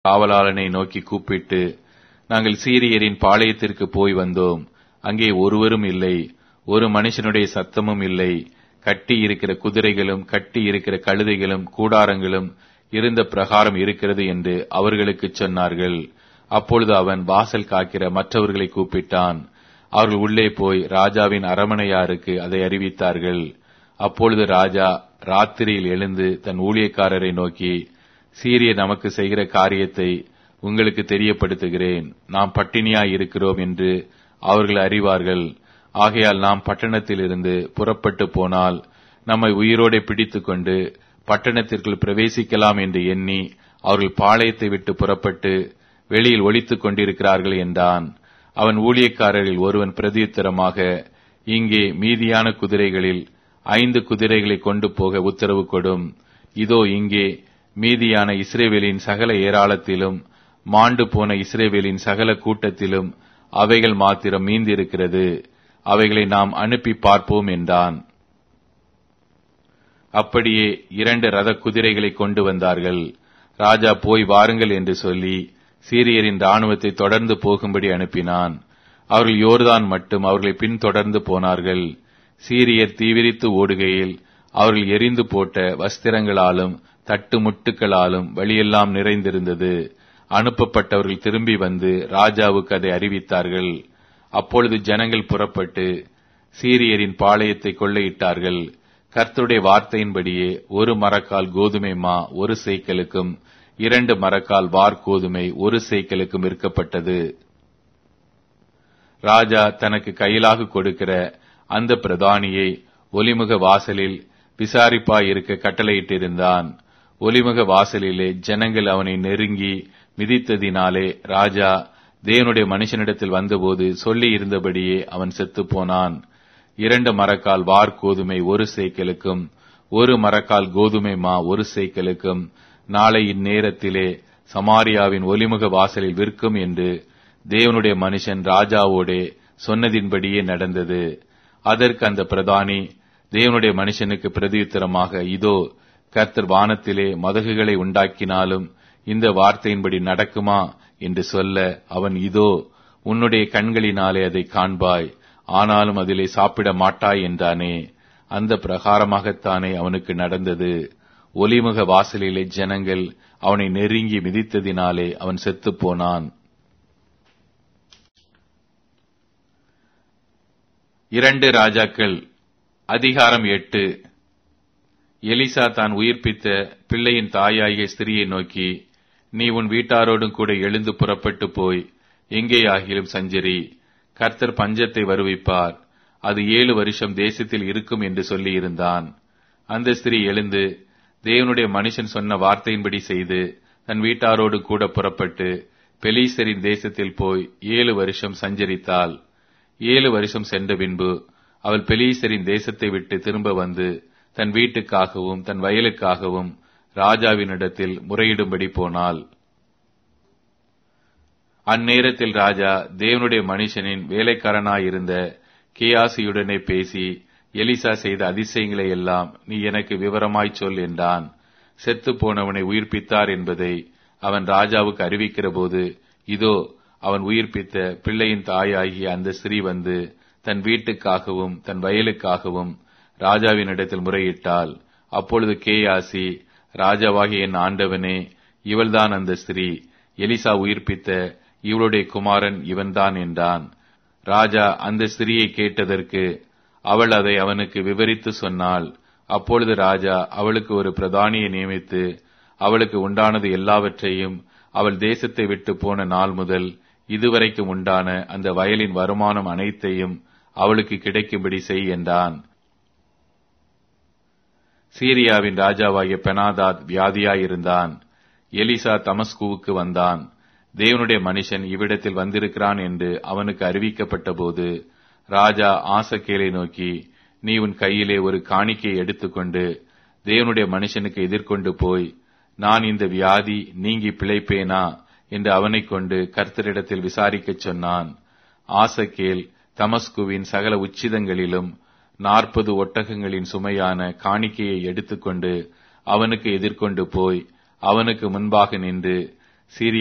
காவலாளனை நோக்கி கூப்பிட்டு நாங்கள் சீரியரின் பாளையத்திற்கு போய் வந்தோம் அங்கே ஒருவரும் இல்லை ஒரு மனுஷனுடைய சத்தமும் இல்லை கட்டி இருக்கிற குதிரைகளும் கட்டி இருக்கிற கழுதைகளும் கூடாரங்களும் இருந்த பிரகாரம் இருக்கிறது என்று அவர்களுக்கு சொன்னார்கள் அப்பொழுது அவன் வாசல் காக்கிற மற்றவர்களை கூப்பிட்டான் அவர்கள் உள்ளே போய் ராஜாவின் அரமனையாருக்கு அதை அறிவித்தார்கள் அப்பொழுது ராஜா ராத்திரியில் எழுந்து தன் ஊழியக்காரரை நோக்கி சீரிய நமக்கு செய்கிற காரியத்தை உங்களுக்கு தெரியப்படுத்துகிறேன் நாம் பட்டினியாய் இருக்கிறோம் என்று அவர்கள் அறிவார்கள் ஆகையால் நாம் பட்டணத்திலிருந்து புறப்பட்டு போனால் நம்மை உயிரோടെ பிடித்துக்கொண்டு பட்டணத்திற்குள் பிரவேசிக்கலாம் என்று எண்ணி அவர்கள் பாளையத்தை விட்டு புறப்பட்டு வெளியில் ஒளித்துக் கொண்டிருக்கிறார்கள் என்றான் அவன் ஊழியக்காரரில் ஒருவன் பிரதியுத்தரமாக இங்கே மீதியான குதிரைகளில் ஐந்து குதிரைகளை கொண்டு போக உத்தரவு கொடும் இதோ இங்கே மீதியான இஸ்ரேவேலின் சகல ஏராளத்திலும் மாண்டு போன இஸ்ரேவேலின் சகல கூட்டத்திலும் அவைகள் மாத்திரம் மீந்திருக்கிறது அவைகளை நாம் அனுப்பி பார்ப்போம் என்றான் அப்படியே இரண்டு ரத குதிரைகளை கொண்டு வந்தார்கள் ராஜா போய் வாருங்கள் என்று சொல்லி சீரியரின் ராணுவத்தை தொடர்ந்து போகும்படி அனுப்பினான் அவர்கள் யோர்தான் மட்டும் அவர்களை பின்தொடர்ந்து போனார்கள் சீரியர் தீவிரித்து ஓடுகையில் அவர்கள் எரிந்து போட்ட வஸ்திரங்களாலும் தட்டு முட்டுகளாலும் வழியெல்லாம் நிறைந்திருந்தது அனுப்பப்பட்டவர்கள் திரும்பி வந்து ராஜாவுக்கு அதை அறிவித்தார்கள் அப்பொழுது ஜனங்கள் புறப்பட்டு சீரியரின் பாளையத்தை கொள்ளையிட்டார்கள் கர்த்தருடைய வார்த்தையின்படியே ஒரு மரக்கால் கோதுமை மா ஒரு சேக்கலுக்கும் இரண்டு மரக்கால் வார்கோதுமை ஒரு சேக்கலுக்கும் விற்கப்பட்டது ராஜா தனக்கு கையிலாக கொடுக்கிற அந்த பிரதானியை ஒலிமுக வாசலில் விசாரிப்பாய் இருக்க கட்டளையிட்டிருந்தான் ஒலிமுக வாசலிலே ஜனங்கள் அவனை நெருங்கி மிதித்ததினாலே ராஜா தேவனுடைய மனுஷனிடத்தில் வந்தபோது சொல்லி இருந்தபடியே அவன் செத்து போனான் இரண்டு மரக்கால் வார் கோதுமை ஒரு சேக்கலுக்கும் ஒரு மரக்கால் கோதுமை மா ஒரு சேக்கலுக்கும் நாளை இந்நேரத்திலே சமாரியாவின் ஒலிமுக வாசலில் விற்கும் என்று தேவனுடைய மனுஷன் ராஜாவோடே சொன்னதின்படியே நடந்தது அதற்கு அந்த பிரதானி தேவனுடைய மனுஷனுக்கு பிரதியுத்தரமாக இதோ கர்த்தர் வானத்திலே மதகுகளை உண்டாக்கினாலும் இந்த வார்த்தையின்படி நடக்குமா என்று சொல்ல அவன் இதோ உன்னுடைய கண்களினாலே அதை காண்பாய் ஆனாலும் அதிலே சாப்பிட மாட்டாய் என்றானே அந்த பிரகாரமாகத்தானே அவனுக்கு நடந்தது ஒலிமுக வாசலிலே ஜனங்கள் அவனை நெருங்கி மிதித்ததினாலே அவன் செத்துப் போனான் இரண்டு ராஜாக்கள் அதிகாரம் எட்டு எலிசா தான் உயிர்ப்பித்த பிள்ளையின் தாயாகிய ஸ்திரியை நோக்கி நீ உன் வீட்டாரோடும் கூட எழுந்து புறப்பட்டு போய் எங்கேயாகிலும் சஞ்சரி கர்த்தர் பஞ்சத்தை வருவிப்பார் அது ஏழு வருஷம் தேசத்தில் இருக்கும் என்று சொல்லியிருந்தான் அந்த ஸ்திரீ எழுந்து தேவனுடைய மனுஷன் சொன்ன வார்த்தையின்படி செய்து தன் வீட்டாரோடு கூட புறப்பட்டு பெலீசரின் தேசத்தில் போய் ஏழு வருஷம் சஞ்சரித்தாள் ஏழு வருஷம் சென்ற பின்பு அவள் பெலீசரின் தேசத்தை விட்டு திரும்ப வந்து தன் வீட்டுக்காகவும் தன் வயலுக்காகவும் ராஜாவினிடத்தில் முறையிடும்படி போனாள் அந்நேரத்தில் ராஜா தேவனுடைய மனுஷனின் வேலைக்காரனாயிருந்த கேயாசியுடனே பேசி எலிசா செய்த அதிசயங்களை எல்லாம் நீ எனக்கு விவரமாய் சொல் என்றான் செத்து போனவனை உயிர்ப்பித்தார் என்பதை அவன் ராஜாவுக்கு அறிவிக்கிற போது இதோ அவன் உயிர்ப்பித்த பிள்ளையின் தாயாகிய அந்த ஸ்திரீ வந்து தன் வீட்டுக்காகவும் தன் வயலுக்காகவும் ராஜாவினிடத்தில் முறையிட்டாள் அப்பொழுது கேயாசி ராஜாவாகிய என் ஆண்டவனே இவள்தான் அந்த ஸ்திரீ எலிசா உயிர்ப்பித்த இவளுடைய குமாரன் இவன்தான் என்றான் ராஜா அந்த ஸ்திரியை கேட்டதற்கு அவள் அதை அவனுக்கு விவரித்து சொன்னாள் அப்பொழுது ராஜா அவளுக்கு ஒரு பிரதானியை நியமித்து அவளுக்கு உண்டானது எல்லாவற்றையும் அவள் தேசத்தை விட்டு போன நாள் முதல் இதுவரைக்கும் உண்டான அந்த வயலின் வருமானம் அனைத்தையும் அவளுக்கு கிடைக்கும்படி செய் என்றான் சீரியாவின் ராஜாவாகிய பெனாதாத் வியாதியாயிருந்தான் எலிசா தமஸ்குவுக்கு வந்தான் தேவனுடைய மனுஷன் இவ்விடத்தில் வந்திருக்கிறான் என்று அவனுக்கு அறிவிக்கப்பட்ட போது ராஜா ஆசக்கேலை நோக்கி நீ உன் கையிலே ஒரு காணிக்கையை எடுத்துக்கொண்டு தேவனுடைய மனுஷனுக்கு எதிர்கொண்டு போய் நான் இந்த வியாதி நீங்கி பிழைப்பேனா என்று அவனைக் கொண்டு கர்த்தரிடத்தில் விசாரிக்கச் சொன்னான் ஆசக்கேல் தமஸ்குவின் சகல உச்சிதங்களிலும் நாற்பது ஒட்டகங்களின் சுமையான காணிக்கையை எடுத்துக்கொண்டு அவனுக்கு எதிர்கொண்டு போய் அவனுக்கு முன்பாக நின்று சீரிய